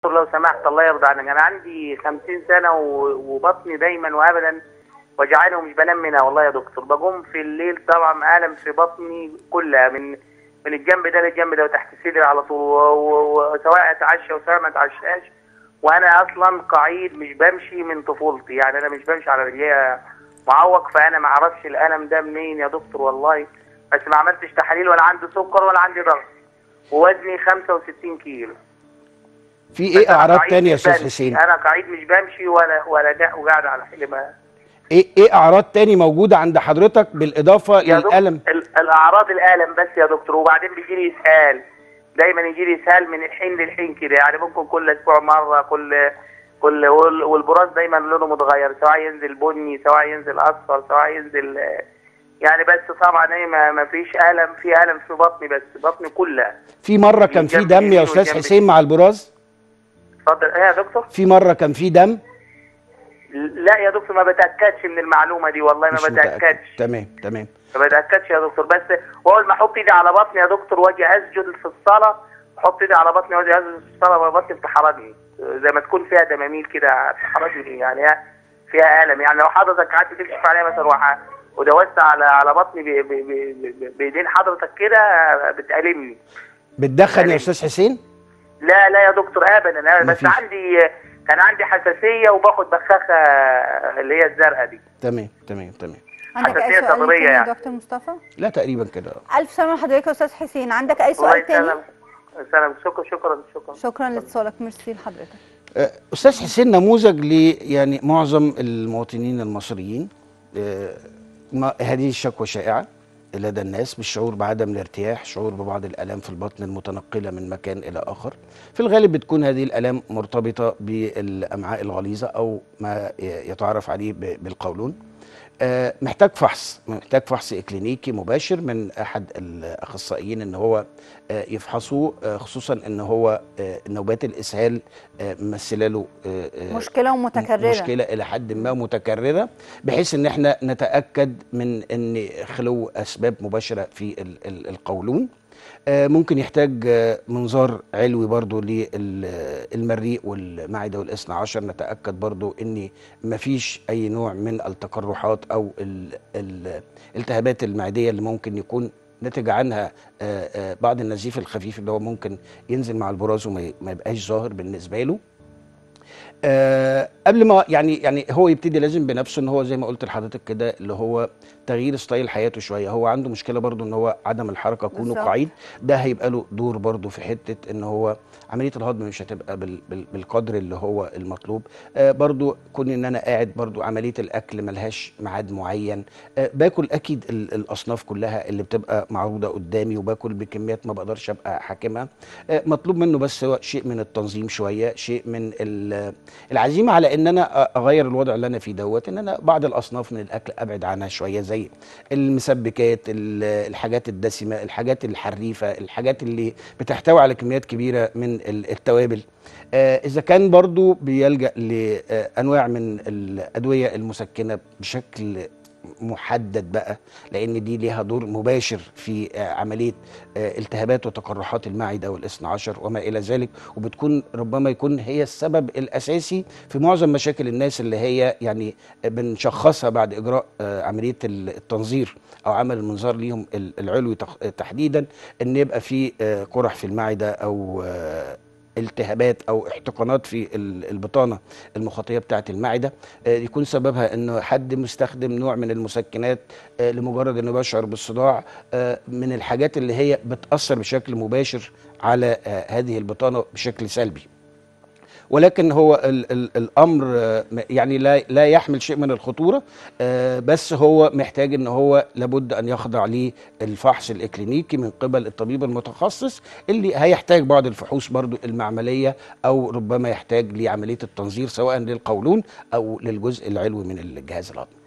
دكتور لو سمحت الله يرضى عنك انا عندي 50 سنه و- وبطني دايما وابدا وجعاني ومش بنام منها والله يا دكتور بقوم في الليل طبعا الم في بطني كلها من من الجنب ده للجنب ده وتحت صدري على طول و- و- وسواء اتعشى وسواء ما اتعشاش وانا اصلا قعيد مش بمشي من طفولتي يعني انا مش بمشي على رجليا معوق فانا ما اعرفش الالم ده منين يا دكتور والله بس ما عملتش تحاليل ولا عندي سكر ولا عندي ضغط ووزني 65 كيلو في ايه بس أنا اعراض قعيد تانية يا مش استاذ بمشي. حسين انا قعيد مش بمشي ولا ولا جا وقاعد على حلم ايه ايه اعراض تاني موجوده عند حضرتك بالاضافه يا دكتور للالم ال- الاعراض الالم بس يا دكتور وبعدين بيجي لي اسهال دايما يجي لي اسهال من الحين للحين كده يعني ممكن كل اسبوع مره كل كل وال- والبراز دايما لونه متغير سواء ينزل بني سواء ينزل اصفر سواء ينزل آه، يعني بس طبعا ايه ما ما فيش الم في الم في بطني بس بطني كلها في مره كان في الجنب دم يا اليمين استاذ والجنب حسين مع البراز اتفضل ايه يا دكتور في مره كان في دم لا يا دكتور ما بتاكدش من المعلومه دي والله مش ما متأكد. بتاكدش تمام تمام ما بتاكدش يا دكتور بس واول ما احط ايدي على بطني يا دكتور واجي اسجد في الصلاه احط ايدي على بطني واجي اسجد في الصلاه بطني بتحرجني زي ما تكون فيها دماميل كده بتحرجني يعني هي فيها الم يعني لو حضرتك قعدت تكشف عليها مثلا وح- ودوست على على بطني ب- ب- ب- ب- بايدين حضرتك كده بتألمني بتدخن يا يعني- استاذ حسين لا لا يا دكتور ابدا أنا بس مفيش. عندي كان عندي حساسيه وباخد بخاخه اللي هي الزرقاء دي تمام تمام تمام عندك اي حساسية سؤال صدرية تاني يا يعني. دكتور مصطفى لا تقريبا كده الف سلامه لحضرتك يا استاذ حسين عندك اي الله سؤال تاني يسلمك سلام شكرا شكرا شكرا شكرا لاتصالك ميرسي لحضرتك آه، استاذ حسين نموذج ل يعني معظم المواطنين المصريين آه، ما- هذه الشكوى شائعه لدى الناس بالشعور بعدم الارتياح شعور ببعض الالام في البطن المتنقله من مكان الى اخر في الغالب بتكون هذه الالام مرتبطه بالامعاء الغليظه او ما ي- يتعرف عليه ب- بالقولون آه، محتاج فحص محتاج فحص اكلينيكي مباشر من احد الاخصائيين ان هو آه، يفحصوه آه، خصوصا ان هو آه، نوبات الاسهال آه، ممثله له آه، آه، مشكله ومتكرره مشكله الى حد ما متكرره بحيث ان احنا نتاكد من ان خلو اسباب مباشره في ال- ال- القولون آه، ممكن يحتاج آه، منظار علوي برضو للمريء والمعده والاثنى عشر نتاكد برضو ان مفيش اي نوع من التقرحات او ال- ال- الالتهابات المعديه اللي ممكن يكون نتج عنها آه، آه، بعض النزيف الخفيف اللي هو ممكن ينزل مع البراز وما ي- ما يبقاش ظاهر بالنسبه له آه قبل ما يعني يعني هو يبتدي لازم بنفسه ان هو زي ما قلت لحضرتك كده اللي هو تغيير ستايل حياته شويه هو عنده مشكله برضو ان هو عدم الحركه كونه بالظبط. قعيد ده هيبقى له دور برضو في حته ان هو عمليه الهضم مش هتبقى بال بال بالقدر اللي هو المطلوب آه برضو كون ان انا قاعد برضو عمليه الاكل ملهاش ميعاد معين آه باكل اكيد ال الاصناف كلها اللي بتبقى معروضه قدامي وباكل بكميات ما بقدرش ابقى حاكمها آه مطلوب منه بس هو شيء من التنظيم شويه شيء من ال- العزيمه على ان انا اغير الوضع اللي انا فيه دوت ان انا بعض الاصناف من الاكل ابعد عنها شويه زي المسبكات ال- الحاجات الدسمه الحاجات الحريفه الحاجات اللي بتحتوي على كميات كبيره من ال- التوابل آه، اذا كان برضو بيلجا لانواع من الادويه المسكنه بشكل محدد بقى لان دي ليها دور مباشر في آه، عمليه آه، التهابات وتقرحات المعده والاثنى عشر وما الى ذلك وبتكون ربما يكون هي السبب الاساسي في معظم مشاكل الناس اللي هي يعني بنشخصها بعد اجراء آه، عمليه التنظير او عمل المنظار ليهم ال- العلوي تخ- تحديدا ان يبقى في آه، قرح في المعده او آه، التهابات او احتقانات في ال- البطانه المخاطيه بتاعه المعده آه، يكون سببها انه حد مستخدم نوع من المسكنات آه، لمجرد انه بيشعر بالصداع آه، من الحاجات اللي هي بتاثر بشكل مباشر على آه، هذه البطانه بشكل سلبي ولكن هو ال ال الامر آه، م- يعني لا لا يحمل شيء من الخطوره آه، بس هو محتاج ان هو لابد ان يخضع للفحص الاكلينيكي من قبل الطبيب المتخصص اللي هيحتاج بعض الفحوص برضو المعمليه او ربما يحتاج لعمليه التنظير سواء للقولون او للجزء العلوي من الجهاز الهضمي